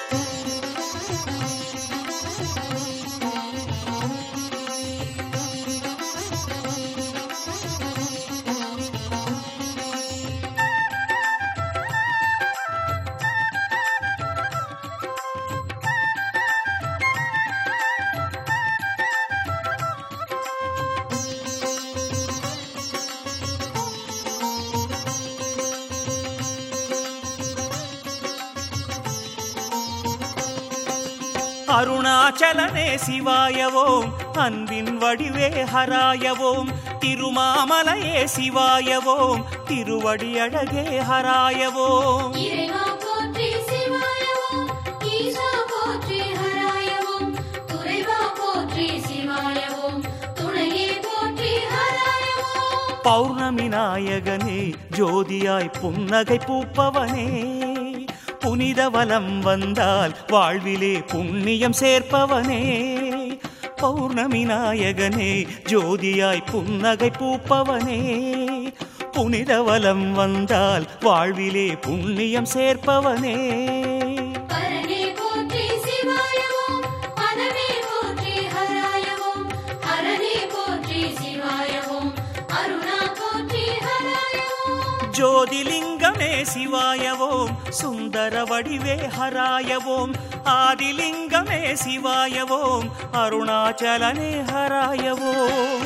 அருணாச்சலனே சிவாயவோம் அன்பின் வடிவே ஹராயவோம் திருமாமலையே சிவாயவோம் திருவடி அழகே ஹராயவோம் இறைவா போற்றி சிவாயவோம் ஈசா போற்றி ஹராயவோம் துறைவா போற்றி சிவாயவோம் துணையே போற்றி ஹராயவோம் பௌர்ணமி நாயகனே ஜோதியாய் புன்னகை பூப்பவனே புனித வலம் வந்தால் வாழ்விலே புண்ணியம் சேர்ப்பவனே பௌர்ணமி நாயகனே ஜோதியாய் புன்னகை பூப்பவனே புனித வலம் வந்தால் வாழ்விலே புண்ணியம் சேர்ப்பவனே பரனே போற்றி சிவாயவோம் பதமே போற்றி ஹராயவோம் ஹரனே போற்றி சிவாயவோம் அருணா போற்றி ஹராயவோம் ஜோதிலிங்கமே சிவாயவோம் சுந்தர வடிவே ஹராயவோம் ஆதிலிங்கமே சிவாயவோம் அருணாச்சலனே ஹராயவோம்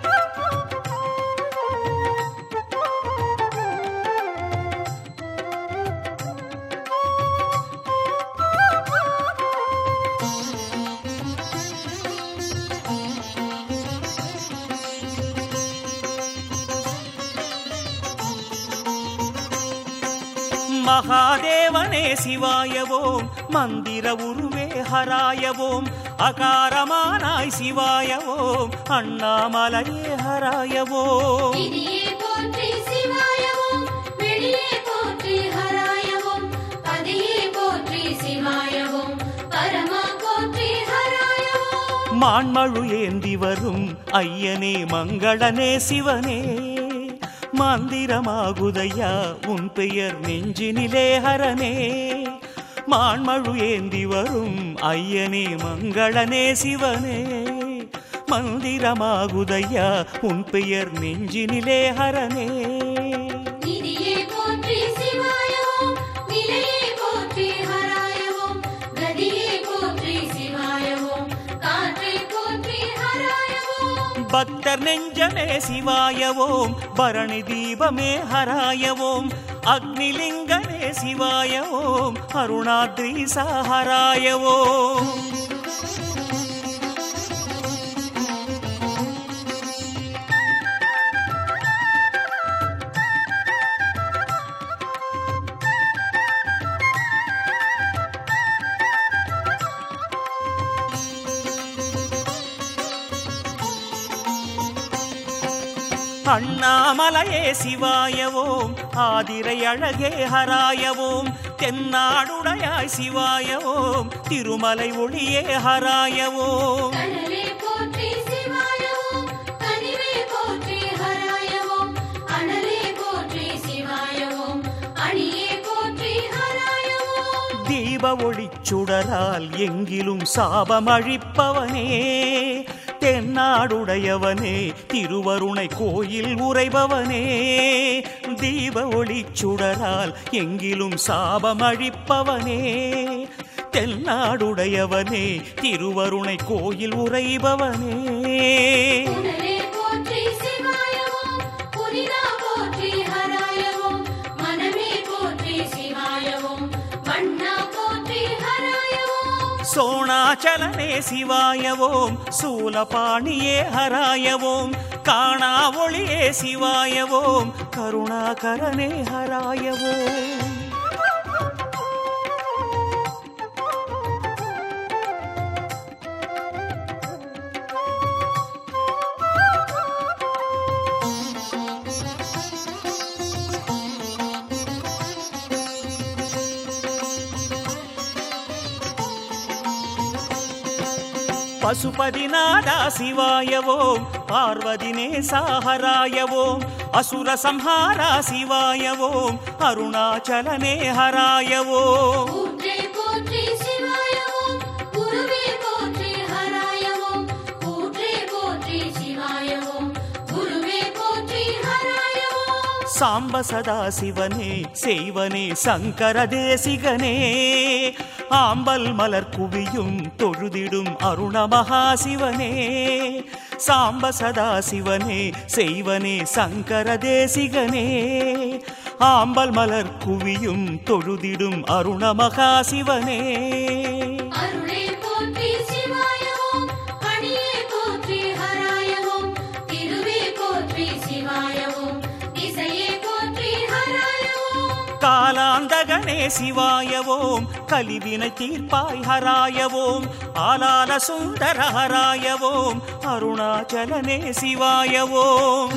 மகாதேவனே சிவாயவோம் மந்திர உருவே ஹராயவோம் அகாரமானாய் சிவாயவோம் அண்ணாமலையே ஹராயவோம் விதியே போற்றி சிவாயவோம் வெளியே போற்றி ஹராயவோம் பதியே போற்றி சிவாயவோம் பரமா போற்றி ஹராயவோம் மான்மழு ஏந்தி வரும் ஐயனே மங்களனே சிவனே மந்திரமாகுதையா உன் பெயர் நெஞ்சினிலே ஹரனே மான்மழு ஏந்தி வரும் ஐயனே மங்களனே சிவனே மந்திரமாகுதையா உன் பெயர் நெஞ்சினிலே ஹரனே நிதியே போற்றி சிவாயவோம் நிலையே போற்றி ஹராயவோம் கதியே போற்றி சிவாயவோம் காற்றே போற்றி ஹராயவோம் பக்தர் நெஞ்சமே சிவாயவோம் பரணி தீபமே ஹராயவோம் அக்னிலிங்கமே சிவாயவோம் அருணாத்ரீசா ஹராயவோம் அண்ணாமலையே சிவாயவோம் ஆதிரை அழகே ஹராயவோம் தென்னாடுடையாய் சிவாயவோம் திருமலை ஒளியே ஹராயவோம் கடலே போற்றி சிவாயவோம் கனிவே போற்றி ஹராயவோம் அனலே போற்றி சிவாயவோம் அணியே போற்றி ஹராயவோம் தீப ஒளிச்சுடரால் எங்கிலும் சாபம் அழிப்பவனே தென்னாடுடையவனே திருவருணை கோயில் உறைபவனே தீப ஒளிச்சுடரால் எங்கிலும் சாபம் அழிப்பவனே தென்னாடுடையவனே திருவருணை கோயில் உறைபவனே புனலே போற்றி சிவாயவோம் புனிதா போற்றி ஹராயவோம் மனமே போற்றி சிவாயவோம் வண்ணா போற்றி ஹராயவோம் சோணாச்சலனே சிவாயவோம் சூலபாணியே ஹராயவோம் காணா ஒளியே சிவாயவோம் கருணாகரனே ஹராயவோம் பசுபதிநாதா சிவாயவோம் பார்வதி நேசாஹராயவோம் அசுர சம்ஹாரா சிவாயவோம் அருணாச்சலனே ஹராயவோம் ஊற்றே போற்றி சிவாயவோம் சாம்ப சதா சிவனே செய்வனே சங்கர தேசிகனே ஆம்பல் மலர் குவியும் தொழுதிடும் அருண மகாசிவனே சாம்ப சதா சிவனே செய்வனே சங்கர தேசிகனே ஆம்பல் மலர் குவியும் தொழுதிடும் அருண மகாசிவனே அருளே போற்றி சிவாயவோம் அணியே போற்றி ஹராயவோம் திருவே போற்றி சிவாயவோம் திசையே போற்றி ஹராயவோம் காலாந்தகனே சிவாயவோம் கலிவினை தீர்ப்பாய் ஹராயவோம் ஆலால சுந்தர ஹராயவோம் அருணாச்சலனே சிவாயவோம்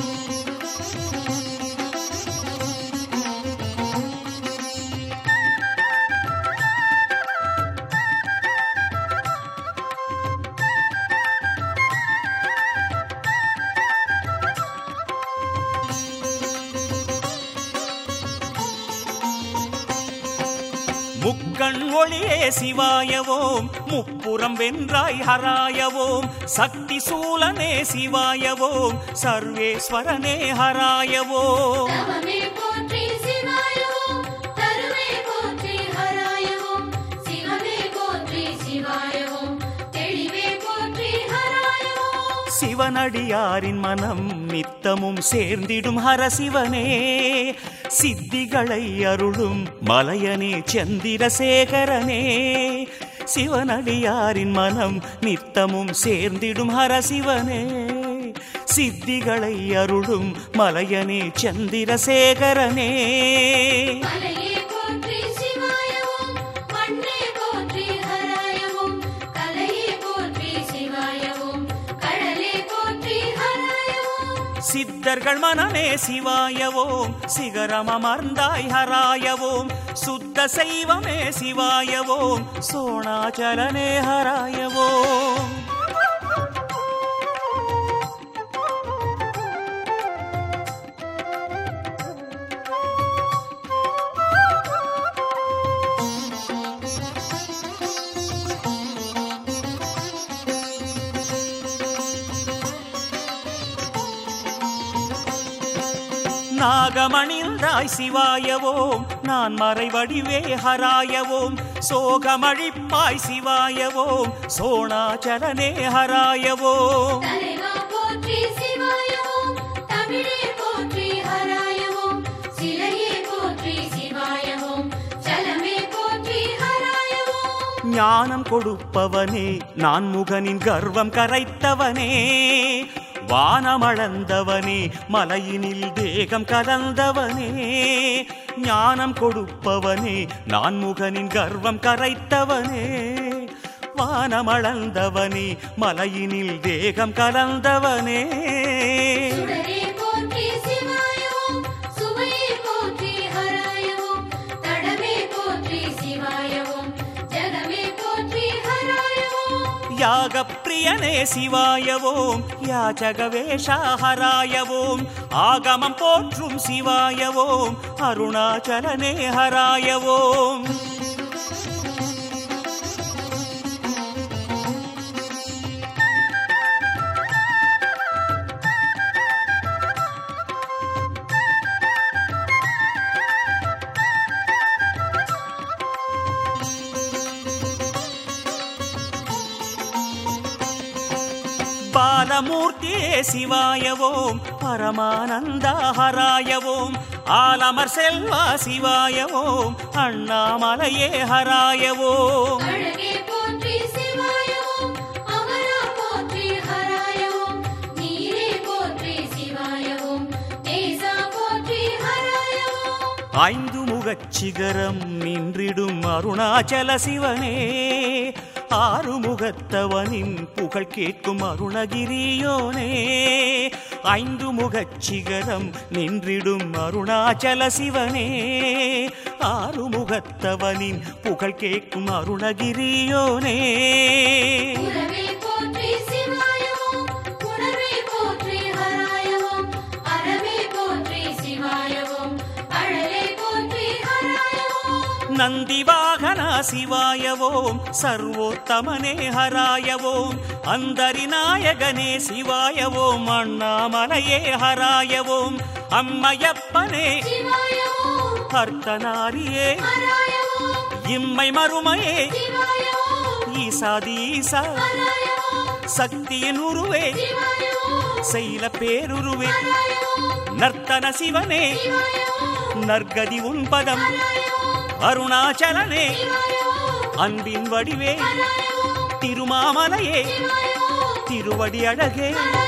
முக்கண் ஒளியே சிவாயவோம் முப்புறம் வென்றாய் ஹராயவோம் சக்தி சூலனே சிவாயவோம் சர்வேஸ்வரனே ஹராயவோம் தவமே போற்றி சிவாயவோம் தருவே போற்றி ஹராயவோம் சிவமே போற்றி சிவாயவோம் தெளிவே போற்றி ஹராயவோம் சிவனடியாரின் மனம் நித்தமும் சேர்ந்திடும் ஹரசிவனே சித்திகளை அருளும் மலையனே சந்திரசேகரனே சிவனடியாரின் மனம் நித்தமும் சேர்ந்திடும் ஹரசிவனே சித்திகளை அருளும் மலையனே சந்திரசேகரனே மலையே போற்றி சிவாயவோம் மண்ணே போற்றி ஹராயவோம் கலையே போற்றி சிவாயவோம் கடலே போற்றி ஹராயவோம் சித்தர்கள் மனமே சிவாயவோம் சிகரம் அமர்ந்தாய் ஹராயவோம் சுத்த செய்வமே சிவாயவோம் சோணாச்சலனே ஹராயவோம் நாகமணிந்தாய் சிவாயவோம் நான் மறைவடிவே ஹராயவோம் சோகமழிப்பாய் சிவாயவோம் சோணாச்சலனே ஹராயவோம் தலைவா போற்றி சிவாயவோம் தமிழே போற்றி ஹராயவோம் சிலையே போற்றி சிவாயவோம் சலமே போற்றி ஹராயவோம் ஞானம் கொடுப்பவனே நான் முகனின் கர்வம் கரைத்தவனே வானமளந்தவனே மலையினில் தேகம் கலந்தவனே ஞானம் கொடுப்பவனே நான் முகனின் கர்வம் கரைத்தவனே வானமளந்தவனே மலையினில் தேகம் கலந்தவனே சுடரே போற்றி சிவாயவோம் சுவையே போற்றி ஹராயவோம் தடமே போற்றி சிவாயவோம் ஜகமே போற்றி ஹராயவோம் யாகப்பிரியனே சிவாயவோம் யாச்சகவேஷா ஹராயவோம் ஆகமம் போற்றும் சிவாயவோம் அருணாச்சலனே ஹராயவோம் பாலமூர்த்தியே சிவாயவோம் பரமானந்தா ஹராயவோம் ஆலமர் செல்வா சிவாயவோம் அண்ணாமலையே ஹராயவோம் அழகே போற்றி சிவாயவோம் அமரா போற்றி ஹராயவோம் நீரே போற்றி சிவாயவோம் தேசா போற்றி ஹராயவோம் ஐந்து முகச் சிகரம் நின்றிடும் அருணாச்சல சிவனே ஆறுமுகத்தவனின் புகழ் கேட்கும் அருணகிரியோனே ஐந்து முகச் சிகரம் நின்றிடும் அருணாச்சல சிவனே ஆறுமுகத்தவனின் புகழ் கேட்கும் அருணகிரியோனே உறவே போற்றி சிவாயவோம் உணர்வே போற்றி ஹராயவோம் அறவே போற்றி சிவாயவோம் அழலே போற்றி ஹராயவோம் நந்திவாகனா சிவாயவோம் சர்வோத்தமனே ஹராயவோம் அந்தரி நாயகனே சிவாயவோம் அண்ணாமலையே ஹராயவோம் அம்மையப்பனே சிவாய ஓம் அர்த்தநாரியே ஹராய ஓம் இம்மை மறுமையே சிவாய ஓம் ஈசாதீசா ஹராய ஓம் சக்தியின் உருவே சிவாய ஓம் செய்ல பேருருவே ஹராய ஓம் நர்த்தன சிவனே சிவாய ஓம் நற்கதி உன்பதம் ஹராய ஓம் அருணாச்சலனே சிவாய ஓம் அன்பின் வடிவே ஹராய ஓம் திருமாமலையே சிவாய ஓம் திருவடி அழகே ஹராய